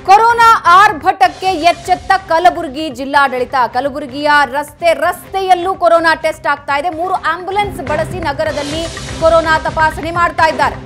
corona ಆರ್ಭಟಕ್ಕೆ ಎಚ್ಚೆತ್ತ ಕಲಬುರಗಿ ಜಿಲ್ಲಾಡಳಿತ ಕಲಬುರಗಿಯ ರಸ್ತೆ ರಸ್ತೆಯಲ್ಲೂ ಕೊರೋನಾ ಟೆಸ್ಟ್ ಆಗ್ತಾ ಇದೆ ಮೂರು ಆಂಬ್ಯುಲೆನ್ಸ್ ಬಳಸಿ ನಗರದಲ್ಲಿ ಕೊರೋನಾ ತಪಾಸಣೆ ಮಾಡ್ತಾ ಇದ್ದಾರೆ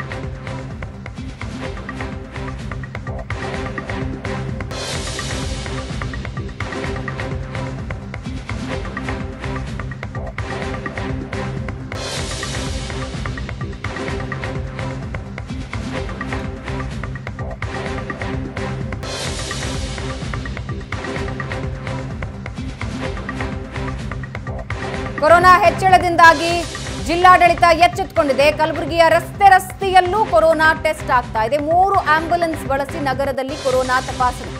ಕೊರೋನಾ ಹೆಚ್ಚಳದಿಂದಾಗಿ ಜಿಲ್ಲಾಡಳಿತ ಎಚ್ಚೆತ್ತುಕೊಂಡಿದೆ ಕಲಬುರಗಿಯ ರಸ್ತೆ ರಸ್ತೆಯಲ್ಲೂ ಕೊರೋನಾ ಟೆಸ್ಟ್ ಆಗ್ತಾ ಇದೆ ಮೂರು ಆಂಬ್ಯುಲೆನ್ಸ್ ಬಳಸಿ ನಗರದಲ್ಲಿ ಕೊರೋನಾ ತಪಾಸಣೆ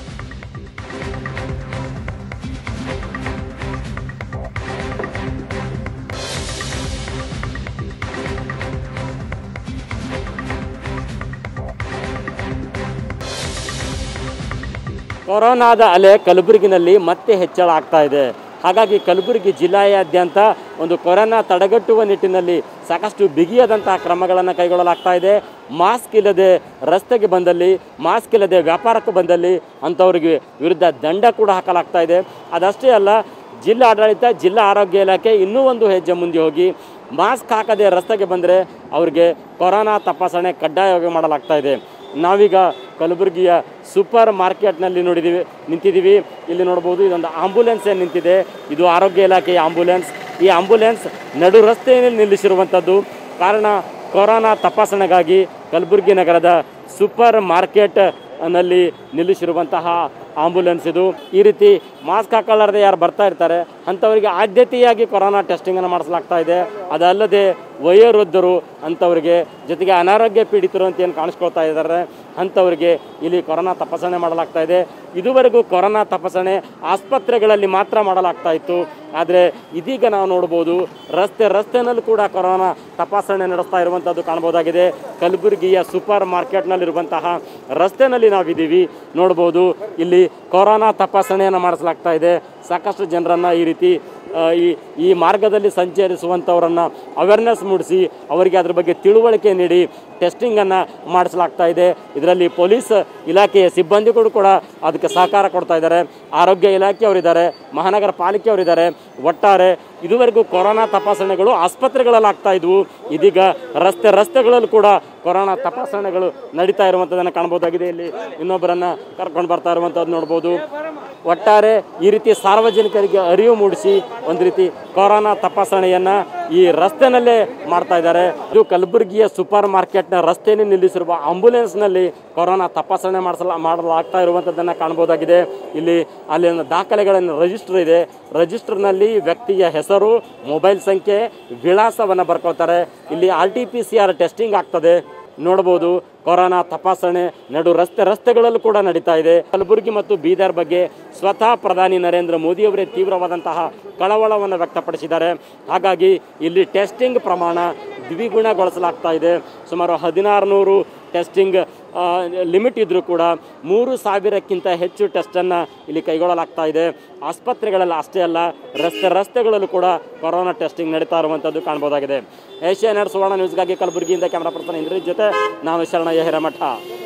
ಕೊರೋನಾದ ಅಲೆ ಕಲಬುರಗಿನಲ್ಲಿ ಮತ್ತೆ ಹೆಚ್ಚಳ ಆಗ್ತಾ ಇದೆ ಹಾಗಾಗಿ ಕಲಬುರಗಿ ಜಿಲ್ಲೆಯಾದ್ಯಂತ ಒಂದು ಕೊರೋನಾ ತಡೆಗಟ್ಟುವ ನಿಟ್ಟಿನಲ್ಲಿ ಸಾಕಷ್ಟು ಬಿಗಿಯಾದಂತಹ ಕ್ರಮಗಳನ್ನು ಕೈಗೊಳ್ಳಲಾಗ್ತಾ ಇದೆ ಮಾಸ್ಕ್ ಇಲ್ಲದೆ ರಸ್ತೆಗೆ ಬಂದಲ್ಲಿ ಮಾಸ್ಕ್ ಇಲ್ಲದೆ ವ್ಯಾಪಾರಕ್ಕೆ ಬಂದಲ್ಲಿ ಅಂಥವ್ರಿಗೆ ವಿರುದ್ಧ ದಂಡ ಕೂಡ ಹಾಕಲಾಗ್ತಾ ಇದೆ ಅದಷ್ಟೇ ಅಲ್ಲ ಜಿಲ್ಲಾ ಆಡಳಿತ ಜಿಲ್ಲಾ ಆರೋಗ್ಯ ಇಲಾಖೆ ಇನ್ನೂ ಒಂದು ಹೆಜ್ಜೆ ಮುಂದೆ ಹೋಗಿ ಮಾಸ್ಕ್ ಹಾಕದೆ ರಸ್ತೆಗೆ ಬಂದರೆ ಅವರಿಗೆ ಕೊರೋನಾ ತಪಾಸಣೆ ಕಡ್ಡಾಯವಾಗಿ ಮಾಡಲಾಗ್ತಾ ಇದೆ ನಾವೀಗ ಕಲಬುರಗಿಯ ಸೂಪರ್ ಮಾರ್ಕೆಟ್ನಲ್ಲಿ ನೋಡಿದ್ದೀವಿ ನಿಂತಿದ್ದೀವಿ ಇಲ್ಲಿ ನೋಡ್ಬೋದು ಇದೊಂದು ಆಂಬುಲೆನ್ಸ್ ಏನು ನಿಂತಿದೆ ಇದು ಆರೋಗ್ಯ ಇಲಾಖೆಯ ಆಂಬುಲೆನ್ಸ್ ಈ ಆಂಬುಲೆನ್ಸ್ ನಡು ರಸ್ತೆಯಲ್ಲಿ ನಿಲ್ಲಿಸಿರುವಂಥದ್ದು ಕಾರಣ ಕೊರೋನಾ ತಪಾಸಣೆಗಾಗಿ ಕಲಬುರಗಿ ನಗರದ ಸೂಪರ್ ಮಾರ್ಕೆಟ್ ನಲ್ಲಿ ನಿಲ್ಲಿಸಿರುವಂತಹ ಆಂಬುಲೆನ್ಸ್ ಇದು ಈ ರೀತಿ ಮಾಸ್ಕ್ ಹಾಕೊಳ್ಳಾರ್ದೆ ಯಾರು ಬರ್ತಾ ಇರ್ತಾರೆ ಅಂಥವರಿಗೆ ಆದ್ಯತೆಯಾಗಿ ಕೊರೋನಾ ಟೆಸ್ಟಿಂಗನ್ನು ಮಾಡಿಸಲಾಗ್ತಾ ಇದೆ ಅದಲ್ಲದೆ ವಯೋವೃದ್ಧರು ಅಂಥವರಿಗೆ ಜೊತೆಗೆ ಅನಾರೋಗ್ಯ ಪೀಡಿತರು ಅಂತ ಏನು ಕಾಣಿಸ್ಕೊಳ್ತಾ ಇದ್ದಾರೆ ಅಂಥವರಿಗೆ ಇಲ್ಲಿ ಕೊರೋನಾ ತಪಾಸಣೆ ಮಾಡಲಾಗ್ತಾ ಇದೆ ಇದುವರೆಗೂ ಕೊರೋನಾ ತಪಾಸಣೆ ಆಸ್ಪತ್ರೆಗಳಲ್ಲಿ ಮಾತ್ರ ಮಾಡಲಾಗ್ತಾ ಇತ್ತು ಆದರೆ ಇದೀಗ ನಾವು ನೋಡ್ಬೋದು ರಸ್ತೆ ರಸ್ತೆನಲ್ಲೂ ಕೂಡ ಕೊರೋನಾ ತಪಾಸಣೆ ನಡೆಸ್ತಾ ಇರುವಂಥದ್ದು ಕಾಣ್ಬೋದಾಗಿದೆ ಕಲಬುರಗಿಯ ಸೂಪರ್ ಮಾರ್ಕೆಟ್ನಲ್ಲಿರುವಂತಹ ರಸ್ತೆನಲ್ಲಿ ನಾವಿದ್ದೀವಿ ನೋಡ್ಬೋದು ಇಲ್ಲಿ ಕೊರೋನಾ ತಪಾಸಣೆಯನ್ನು ಮಾಡಿಸಲಾಗ್ತಾ ಇದೆ ಸಾಕಷ್ಟು ಜನರನ್ನು ಈ ರೀತಿ ಆ, ಈ ಈ ಮಾರ್ಗದಲ್ಲಿ ಸಂಚರಿಸುವಂಥವರನ್ನು ಅವೇರ್ನೆಸ್ ಮೂಡಿಸಿ ಅವರಿಗೆ ಅದ್ರ ಬಗ್ಗೆ ತಿಳುವಳಿಕೆ ನೀಡಿ ಟೆಸ್ಟಿಂಗನ್ನು ಮಾಡಿಸಲಾಗ್ತಾ ಇದೆ ಇದರಲ್ಲಿ ಪೊಲೀಸ್ ಇಲಾಖೆಯ ಸಿಬ್ಬಂದಿಗಳು ಕೂಡ ಅದಕ್ಕೆ ಸಹಕಾರ ಕೊಡ್ತಾ ಇದ್ದಾರೆ ಆರೋಗ್ಯ ಇಲಾಖೆಯವರಿದ್ದಾರೆ ಮಹಾನಗರ ಪಾಲಿಕೆಯವರಿದ್ದಾರೆ ಒಟ್ಟಾರೆ ಇದುವರೆಗೂ ಕೊರೋನಾ ತಪಾಸಣೆಗಳು ಆಸ್ಪತ್ರೆಗಳಲ್ಲಿ ಆಗ್ತಾ ಇದ್ವು ಇದೀಗ ರಸ್ತೆ ರಸ್ತೆಗಳಲ್ಲೂ ಕೂಡ ಕೊರೋನಾ ತಪಾಸಣೆಗಳು ನಡೀತಾ ಇರುವಂಥದ್ದನ್ನು ಕಾಣ್ಬೋದಾಗಿದೆ ಇಲ್ಲಿ ಇನ್ನೊಬ್ಬರನ್ನು ಕರ್ಕೊಂಡು ಬರ್ತಾ ಇರುವಂಥದ್ದು ನೋಡ್ಬೋದು ಒಟ್ಟಾರೆ ಈ ರೀತಿ ಸಾರ್ವಜನಿಕರಿಗೆ ಅರಿವು ಮೂಡಿಸಿ ಒಂದು ರೀತಿ ಕೊರೋನಾ ತಪಾಸಣೆಯನ್ನು ಈ ರಸ್ತೆನಲ್ಲೇ ಮಾಡ್ತಾ ಇದ್ದಾರೆ ಇದು ಕಲಬುರಗಿಯ ಸೂಪರ್ ಮಾರ್ಕೆಟ್ನ ರಸ್ತೆಯಲ್ಲಿ ನಿಲ್ಲಿಸಿರುವ ಆಂಬುಲೆನ್ಸ್ನಲ್ಲಿ ಕೊರೋನಾ ತಪಾಸಣೆ ಮಾಡಿಸಲ ಮಾಡಲಾಗ್ತಾ ಇರುವಂಥದ್ದನ್ನು ಕಾಣ್ಬೋದಾಗಿದೆ ಇಲ್ಲಿ ಅಲ್ಲಿನ ದಾಖಲೆಗಳನ್ನು ರಿಜಿಸ್ಟರ್ ಇದೆ ರಿಜಿಸ್ಟರ್ನಲ್ಲಿ ವ್ಯಕ್ತಿಯ ಹೆಸರು ಮೊಬೈಲ್ ಸಂಖ್ಯೆ ವಿಳಾಸವನ್ನು ಬರ್ಕೊಳ್ತಾರೆ ಇಲ್ಲಿ R T P C R testing ಆಗ್ತದೆ ನೋಡ್ಬೋದು ಕೊರೋನಾ ತಪಾಸಣೆ ನಡು ರಸ್ತೆ ರಸ್ತೆಗಳಲ್ಲೂ ಕೂಡ ನಡೀತಾ ಇದೆ ಕಲಬುರಗಿ ಮತ್ತು ಬೀದರ್ ಬಗ್ಗೆ ಸ್ವತಃ ಪ್ರಧಾನಿ ನರೇಂದ್ರ ಮೋದಿಯವರೇ ತೀವ್ರವಾದಂತಹ ಕಳವಳವನ್ನು ವ್ಯಕ್ತಪಡಿಸಿದ್ದಾರೆ ಹಾಗಾಗಿ ಇಲ್ಲಿ ಟೆಸ್ಟಿಂಗ್ ಪ್ರಮಾಣ ದ್ವಿಗುಣಗೊಳಿಸಲಾಗ್ತಾ ಇದೆ ಸುಮಾರು ಹದಿನಾರು ನೂರು ಟೆಸ್ಟಿಂಗ್ ಲಿಮಿಟ್ ಇದ್ದರೂ ಕೂಡ ಮೂರು ಸಾವಿರಕ್ಕಿಂತ ಹೆಚ್ಚು ಟೆಸ್ಟನ್ನು ಇಲ್ಲಿ ಕೈಗೊಳ್ಳಲಾಗ್ತಾ ಇದೆ ಆಸ್ಪತ್ರೆಗಳಲ್ಲಿ ಅಷ್ಟೇ ಅಲ್ಲ ರಸ್ತೆ ರಸ್ತೆಗಳಲ್ಲೂ ಕೂಡ ಕೊರೋನಾ ಟೆಸ್ಟಿಂಗ್ ನಡೀತಾ ಇರುವಂಥದ್ದು ಕಾಣ್ಬೋದಾಗಿದೆ ಏಷ್ಯಾ ನೆಟ್ ಸುವರ್ಣ ನ್ಯೂಸ್ಗಾಗಿ ಕಲಬುರಗಿಯಿಂದ ಕ್ಯಾಮ್ರಾ ಪರ್ಸನ್ ಇಂದ್ರಿತ್ ಜೊತೆ ನಾವು ಶರಣಯ್ಯ ಹಿರೇಮಠ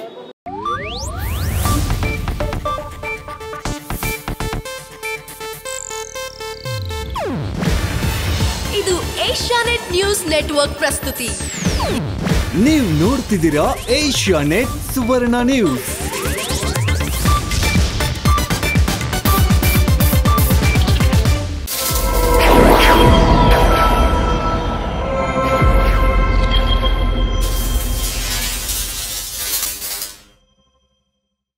ಇದು ಏಷ್ಯಾನೆಟ್ ನ್ಯೂಸ್ ನೆಟ್ವರ್ಕ್ ಪ್ರಸ್ತುತಿ ನೀವು ನೋಡ್ತಿದ್ದೀರಾ ಏಷ್ಯಾ ನೆಟ್ ಸುವರ್ಣ ನ್ಯೂಸ್